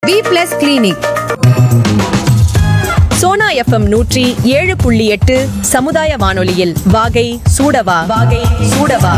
We plus clinic Sona FM நூற்றி ஏழு புள்ளி எட்டு சமுதாய வானொலியில் வாகை சூடவா வாகை சூடவா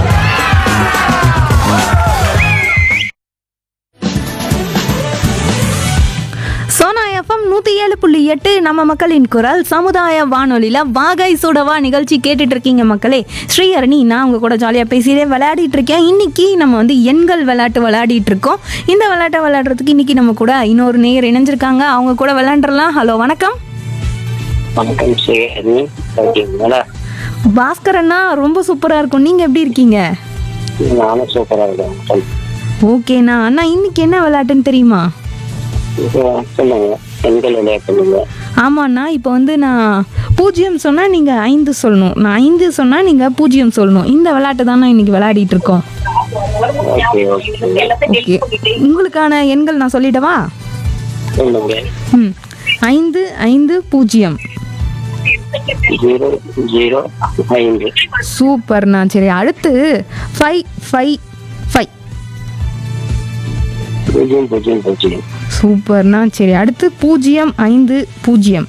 சோனா எஃப்எம் நூற்றி ஏழு புள்ளி எட்டு நம்ம மக்களின் குரல் சமுதாய வானொலியில் வாகை சுடவா நிகழ்ச்சி கேட்டுட்டு இருக்கீங்க மக்களே ஸ்ரீஹரணி நான் உங்க கூட ஜாலியாக பேசிட்டே விளையாடிட்டு இருக்கேன் இன்னைக்கு நம்ம வந்து எண்கள் விளையாட்டு விளையாடிட்டு இருக்கோம் இந்த விளையாட்டை விளையாடுறதுக்கு இன்னைக்கு நம்ம கூட இன்னொரு நேயர் இணைஞ்சிருக்காங்க அவங்க கூட விளையாண்டுறலாம் ஹலோ வணக்கம் வணக்கம் சேகரி ஓகேங்களா பாஸ்கர் அண்ணா ரொம்ப சூப்பராக இருக்கும் நீங்கள் எப்படி இருக்கீங்க நானும் சூப்பரா இருக்கேன் சொல். ஓகேண்ணா அண்ணா இன்னைக்கு என்ன விளையாட்டுன்னு தெரியுமா இப்போ சொல்லுங்க பெண்கள் விளையாட்டுங்க ஆமாண்ணா இப்போ வந்து நான் பூஜ்ஜியம் சொன்னால் நீங்கள் ஐந்து சொல்லணும் நான் ஐந்து சொன்னால் நீங்கள் பூஜ்ஜியம் சொல்லணும் இந்த விளையாட்டு தான் இன்னைக்கு விளையாடிட்டு இருக்கோம் ஓகே ஓகே ஓகே உங்களுக்கான எண்கள் நான் சொல்லிடவா சொல்லுங்க ம் ஐந்து ஐந்து பூஜ்ஜியம் ஜீரோ ஜீரோ ஐந்து சூப்பர்ண்ணா சரி அடுத்து ஃபைவ் ஃபைவ் ஃபைவ் பூஜ்ஜியம் பூஜ்ஜியம் பூஜ்ஜியம் சூப்பர்ண்ணா சரி அடுத்து பூஜ்ஜியம் ஐந்து பூஜ்ஜியம்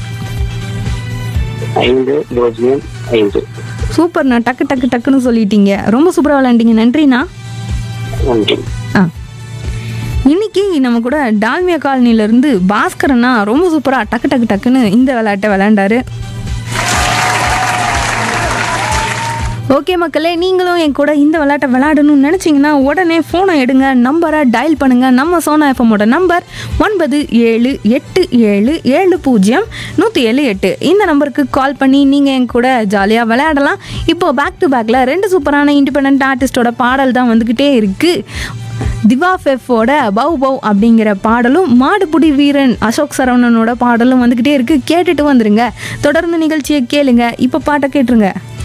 ஐந்து பூஜ்ஜியம் ஐந்து சூப்பர்ண்ணா டக்கு டக்கு டக்குன்னு சொல்லிட்டீங்க ரொம்ப சூப்பராக விளையாண்டீங்க நன்றிண்ணா நன்றி ஆ இன்னைக்கு நம்ம கூட டால்மியா காலனிலேருந்து பாஸ்கரண்ணா ரொம்ப சூப்பராக டக்கு டக்கு டக்குன்னு இந்த விளையாட்டை விளையாண்டாரு ஓகே மக்களே நீங்களும் என் கூட இந்த விளையாட்டை விளையாடணும்னு நினச்சிங்கன்னா உடனே ஃபோனை எடுங்க நம்பரை டயல் பண்ணுங்கள் நம்ம சோனா எஃப்எம்மோட நம்பர் ஒன்பது ஏழு எட்டு ஏழு ஏழு பூஜ்ஜியம் நூற்றி ஏழு எட்டு இந்த நம்பருக்கு கால் பண்ணி நீங்கள் என் கூட ஜாலியாக விளையாடலாம் இப்போ பேக் டு பேக்கில் ரெண்டு சூப்பரான இண்டிபெண்ட் ஆர்டிஸ்டோட பாடல் தான் வந்துக்கிட்டே இருக்குது திவா ஃபெஃபோட பவ் பவ் அப்படிங்கிற பாடலும் மாடுபுடி வீரன் அசோக் சரவணனோட பாடலும் வந்துக்கிட்டே இருக்குது கேட்டுட்டு வந்துருங்க தொடர்ந்து நிகழ்ச்சியை கேளுங்க இப்போ பாட்டை கேட்டுருங்க